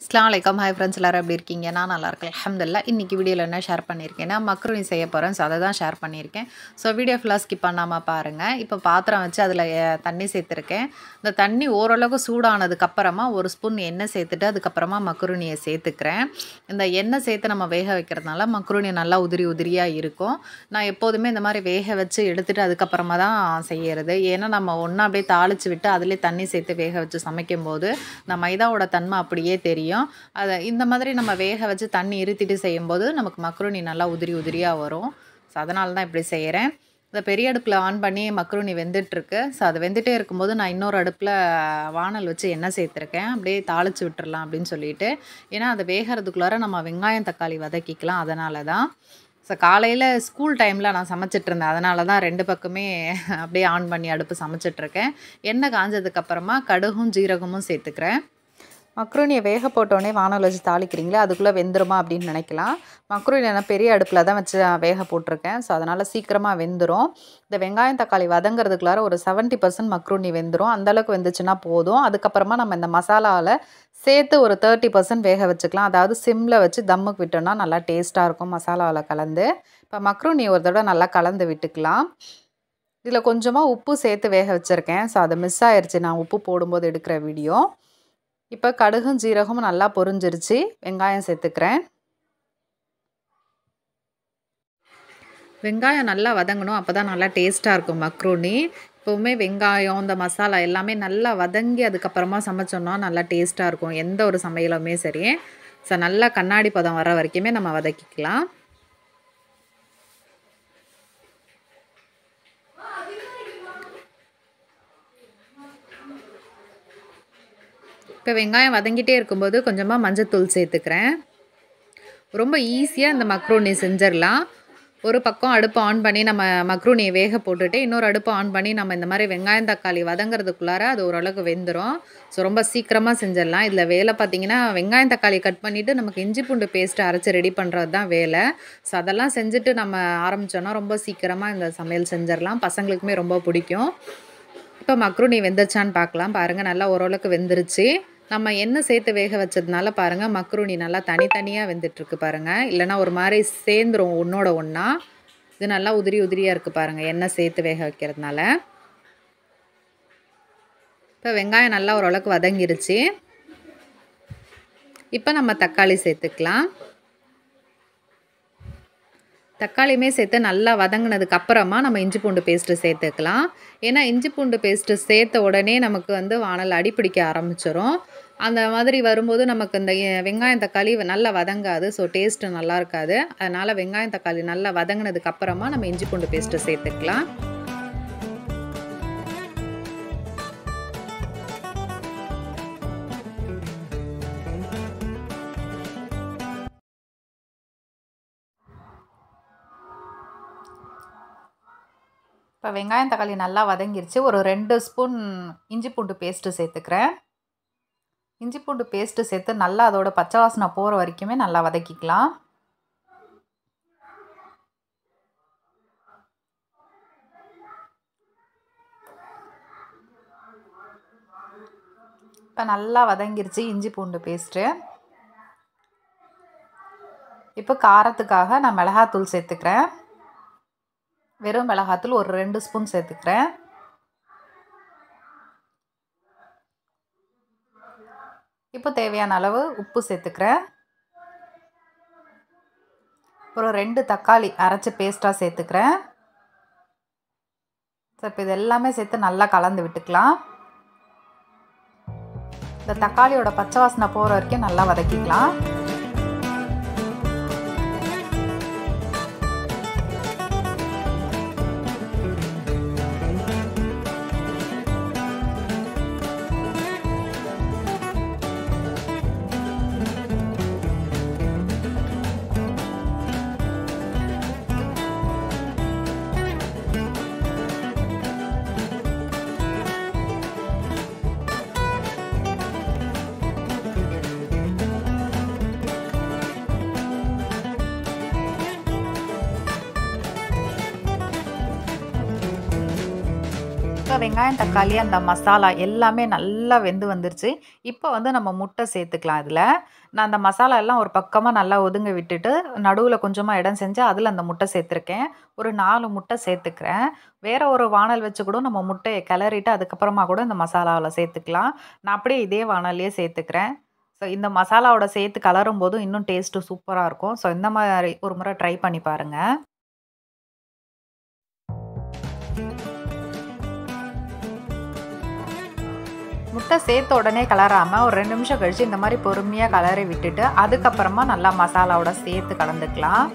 அஸ்லாம் வலைக்கம் hi friends எல்லாரும் எப்படி இருக்கீங்க நான் நல்லா இருக்கேன் அல்ஹம்துலில்லாஹ் இன்றைக்கி வீடியோவில் என்ன ஷேர் பண்ணியிருக்கேன்னா மக்ருனி செய்ய போகிறேன் ஸோ அதை தான் ஷேர் பண்ணியிருக்கேன் ஸோ வீடியோ ஃபுல்லாக ஸ்கிப் பண்ணாமல் பாருங்கள் இப்போ பாத்திரம் வச்சு அதில் தண்ணி சேர்த்துருக்கேன் இந்த தண்ணி ஓரளவுக்கு சூடானதுக்கப்புறமா ஒரு ஸ்பூன் எண்ணெய் சேர்த்துட்டு அதுக்கப்புறமா மக்ருனியை சேர்த்துக்கிறேன் இந்த எண்ணெய் சேர்த்து நம்ம வேக வைக்கிறதுனால மக்ருனி நல்லா உதிரி உதிரியாக இருக்கும் நான் எப்போதுமே இந்த மாதிரி வேக வச்சு எடுத்துகிட்டு அதுக்கப்புறமா தான் செய்யறது ஏன்னா நம்ம ஒன்றா அப்படியே தாளித்து விட்டு அதிலே தண்ணி சேர்த்து வேக வச்சு சமைக்கும்போது இந்த மைதாவோட தன்மை அப்படியே தெரியும் அதை இந்த மாதிரி நம்ம வேக வச்சு தண்ணி இருத்திட்டு செய்யும்போது நமக்கு மக்ருனி நல்லா உதிரி உதிரியாக வரும் ஸோ அதனால தான் இப்படி செய்கிறேன் இந்த பெரிய அடுப்பில் ஆன் பண்ணி மக்ருனி வெந்துட்டுருக்கு ஸோ அது வெந்துட்டே இருக்கும்போது நான் இன்னொரு அடுப்பில் வானல் வச்சு எண்ணெய் சேர்த்துருக்கேன் அப்படியே தாளித்து விட்டுறலாம் அப்படின்னு சொல்லிட்டு ஏன்னா அது வேகிறதுக்குள்ளார நம்ம வெங்காயம் தக்காளி வதக்கிக்கலாம் அதனால தான் ஸோ காலையில் ஸ்கூல் டைமில் நான் சமைச்சிட்டு இருந்தேன் அதனால தான் ரெண்டு பக்கமே அப்படியே ஆன் பண்ணி அடுப்பு சமைச்சிட்ருக்கேன் எண்ணெய் காஞ்சதுக்கப்புறமா கடுகும் ஜீரகமும் சேர்த்துக்கிறேன் மக்ரூனியை வேக போட்டோடனே வானல் வச்சு தாளிக்கிறீங்களே அதுக்குள்ளே வெந்துருமா அப்படின்னு நினைக்கலாம் மக்ரூனி நான் பெரிய அடுப்பில் தான் வச்சு வேக போட்டிருக்கேன் ஸோ அதனால் சீக்கிரமாக வெந்துடும் இந்த வெங்காயம் தக்காளி வதங்கிறதுக்குள்ளார ஒரு செவன்ட்டி பர்சன்ட் மக்ரூனி வெந்துடும் அந்தளவுக்கு வெந்துச்சுன்னா போதும் அதுக்கப்புறமா நம்ம இந்த மசாலாவில் சேர்த்து ஒரு தேர்ட்டி பர்சன்ட் வேக வச்சுக்கலாம் அதாவது சிம்மில் வச்சு தம்முக்கு விட்டோம்னா நல்லா டேஸ்ட்டாக இருக்கும் மசாலாவில் கலந்து இப்போ மக்ரூனி ஒரு தடவை நல்லா கலந்து விட்டுக்கலாம் இதில் கொஞ்சமாக உப்பு சேர்த்து வேக வச்சுருக்கேன் ஸோ அது மிஸ் ஆயிடுச்சு நான் உப்பு போடும்போது எடுக்கிற வீடியோ இப்போ கடுகும் ஜீரகமும் நல்லா பொரிஞ்சிருச்சு வெங்காயம் சேர்த்துக்கிறேன் வெங்காயம் நல்லா வதங்கணும் அப்போ தான் நல்லா டேஸ்ட்டாக இருக்கும் மக்ரூனி எப்போவுமே வெங்காயம் இந்த மசாலா எல்லாமே நல்லா வதங்கி அதுக்கப்புறமா சமைச்சோன்னா நல்லா டேஸ்ட்டாக இருக்கும் எந்த ஒரு சமையலுமே சரி ஸோ நல்லா கண்ணாடி பதம் வர வரைக்குமே நம்ம வதக்கிக்கலாம் இப்போ வெங்காயம் வதங்கிட்டே இருக்கும்போது கொஞ்சமாக மஞ்சத்தூள் சேர்த்துக்கிறேன் ரொம்ப ஈஸியாக இந்த மக்ரூனி செஞ்சிடலாம் ஒரு பக்கம் அடுப்பு ஆன் பண்ணி நம்ம மக்ரூனியை வேக போட்டுட்டு இன்னொரு அடுப்பு ஆன் பண்ணி நம்ம இந்த மாதிரி வெங்காயம் தக்காளி வதங்கிறதுக்குள்ளார அது ஓரளவுக்கு வெந்துடும் ஸோ ரொம்ப சீக்கிரமாக செஞ்சிடலாம் இதில் வேலை பார்த்திங்கன்னா வெங்காயம் தக்காளி கட் பண்ணிவிட்டு நமக்கு இஞ்சி பூண்டு பேஸ்ட்டு அரைச்சி ரெடி பண்ணுறது தான் வேலை ஸோ அதெல்லாம் செஞ்சுட்டு நம்ம ஆரம்பித்தோன்னா ரொம்ப சீக்கிரமாக இந்த சமையல் செஞ்சிடலாம் பசங்களுக்குமே ரொம்ப பிடிக்கும் இப்போ மக்ரூனி வெந்துருச்சான்னு பார்க்கலாம் பாருங்கள் நல்லா ஓரளவுக்கு வெந்துருச்சு நம்ம எண்ணெய் சேர்த்து வேக வச்சதுனால பாருங்கள் மக்ரூனி நல்லா தனித்தனியாக வெந்துட்டுருக்கு பாருங்கள் இல்லைனா ஒரு மாதிரி சேர்ந்துரும் ஒன்றோட ஒன்றா இது நல்லா உதிரி உதிரியாக இருக்குது பாருங்கள் எண்ணெய் சேர்த்து வேக வைக்கிறதுனால இப்போ வெங்காயம் நல்லா ஓரளவுக்கு வதங்கிருச்சு இப்போ நம்ம தக்காளி சேர்த்துக்கலாம் தக்காளியுமே சேர்த்து நல்லா வதங்கினதுக்கு அப்புறமா நம்ம இஞ்சி பூண்டு பேஸ்ட்டு சேர்த்துக்கலாம் ஏன்னா இஞ்சி பூண்டு பேஸ்ட்டு சேர்த்த உடனே நமக்கு வந்து வானல் அடிப்பிடிக்க ஆரம்பிச்சிரும் அந்த மாதிரி வரும்போது நமக்கு இந்த வெங்காயம் தக்காளி நல்லா வதங்காது ஸோ டேஸ்ட்டு நல்லா இருக்காது அதனால் வெங்காயம் தக்காளி நல்லா வதங்கினதுக்கு அப்புறமா நம்ம இஞ்சி பூண்டு பேஸ்ட்டு சேர்த்துக்கலாம் இப்போ வெங்காயம் தக்காளி நல்லா வதங்கிருச்சு ஒரு ரெண்டு ஸ்பூன் இஞ்சி பூண்டு பேஸ்ட்டு சேர்த்துக்கிறேன் இஞ்சி பூண்டு பேஸ்ட்டு சேர்த்து நல்லா அதோட பச்சை வாசனை போகிற வரைக்குமே நல்லா வதக்கிக்கலாம் இப்போ நல்லா வதங்கிருச்சு இஞ்சி பூண்டு பேஸ்ட்டு இப்போ காரத்துக்காக நான் மிளகாத்தூள் சேர்த்துக்கிறேன் வெறும் மிளகாத்தூள் ஒரு ரெண்டு ஸ்பூன் சேர்த்துக்கிறேன் இப்போ தேவையான அளவு உப்பு சேர்த்துக்கிறேன் ஒரு ரெண்டு தக்காளி அரைச்சி பேஸ்ட்டாக சேர்த்துக்கிறேன் ஸோ இப்போ இது எல்லாமே சேர்த்து நல்லா கலந்து விட்டுக்கலாம் இந்த தக்காளியோட பச்சை வாசனை போகிற வரைக்கும் நல்லா வதக்கிக்கலாம் வெங்காயம் தக்காளி அந்த மசாலா எல்லாமே நல்லா வெந்து வந்துருச்சு இப்போ வந்து நம்ம முட்டை சேர்த்துக்கலாம் இதில் நான் அந்த மசாலா எல்லாம் ஒரு பக்கமாக நல்லா ஒதுங்க விட்டுட்டு நடுவில் கொஞ்சமாக இடம் செஞ்சு அதில் அந்த முட்டை சேர்த்துருக்கேன் ஒரு நாலு முட்டை சேர்த்துக்கிறேன் வேற ஒரு வானல் வச்சு கூட நம்ம முட்டையை கிளறிட்டு அதுக்கப்புறமா கூட இந்த மசாலாவில் சேர்த்துக்கலாம் நான் அப்படியே இதே வானல்லையே சேர்த்துக்கிறேன் ஸோ இந்த மசாலாவோட சேர்த்து கலரும் போதும் இன்னும் டேஸ்ட்டு சூப்பராக இருக்கும் ஸோ இந்த மாதிரி ஒரு முறை ட்ரை பண்ணி பாருங்கள் முட்டை சேர்த்த உடனே கலராமல் ஒரு ரெண்டு நிமிஷம் கழித்து இந்த மாதிரி பொறுமையாக கலரை விட்டுட்டு அதுக்கப்புறமா நல்லா மசாலாவோட சேர்த்து கலந்துக்கலாம்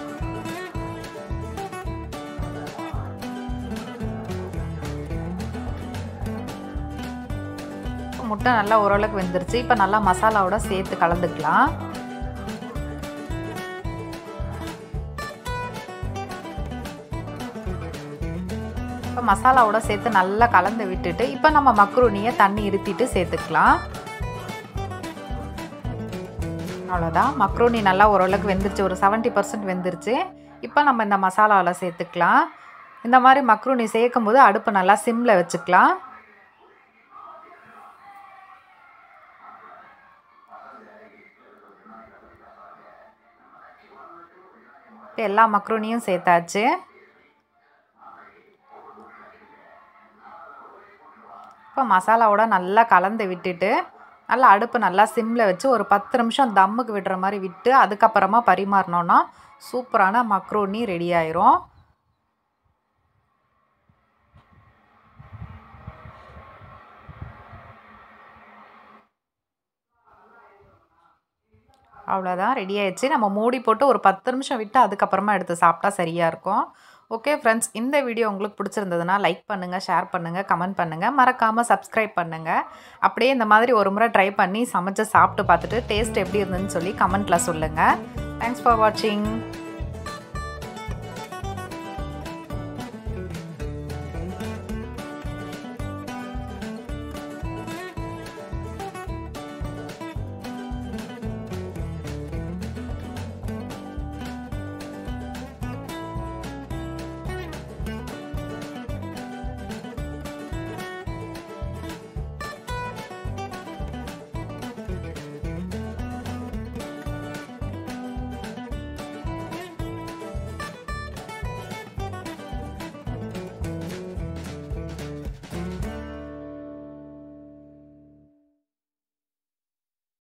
முட்டை நல்லா ஓரளவுக்கு வெந்துருச்சு இப்போ நல்லா மசாலாவோட சேர்த்து கலந்துக்கலாம் இப்போ மசாலாவோட சேர்த்து நல்லா கலந்து விட்டுட்டு இப்போ நம்ம மக்ரூனியை தண்ணி இருத்திட்டு சேர்த்துக்கலாம் அவ்வளோதான் மக்ரூனி நல்லா ஓரளவுக்கு வெந்துருச்சு ஒரு செவன்ட்டி பர்சன்ட் வெந்துருச்சு இப்போ நம்ம இந்த மசாலாவில் சேர்த்துக்கலாம் இந்த மாதிரி மக்ரூனி சேர்க்கும் போது அடுப்பு நல்லா சிம்மில் வச்சுக்கலாம் இப்போ எல்லா மக்ரூனியும் சேர்த்தாச்சு இப்போ மசாலாவோட நல்லா கலந்து விட்டுட்டு நல்லா அடுப்பு நல்லா சிம்மில் வச்சு ஒரு பத்து நிமிஷம் தம்முக்கு விடுற மாதிரி விட்டு அதுக்கப்புறமா பரிமாறினோன்னா சூப்பரான மக்ரோனி ரெடி ஆயிரும் அவ்வளோதான் ரெடி ஆயிடுச்சு நம்ம மூடி போட்டு ஒரு பத்து நிமிஷம் விட்டு அதுக்கப்புறமா எடுத்து சாப்பிட்டா சரியாக இருக்கும் ஓகே ஃப்ரெண்ட்ஸ் இந்த வீடியோ உங்களுக்கு பிடிச்சிருந்ததுன்னா லைக் பண்ணுங்கள் ஷேர் பண்ணுங்கள் கமெண்ட் பண்ணுங்கள் மறக்காமல் சப்ஸ்கிரைப் பண்ணுங்கள் அப்படியே இந்த மாதிரி ஒரு முறை ட்ரை பண்ணி சமைச்சு சாப்பிட்டு பார்த்துட்டு டேஸ்ட் எப்படி இருந்ததுன்னு சொல்லி கமெண்ட்டில் சொல்லுங்கள் தேங்க்ஸ் ஃபார் வாட்சிங்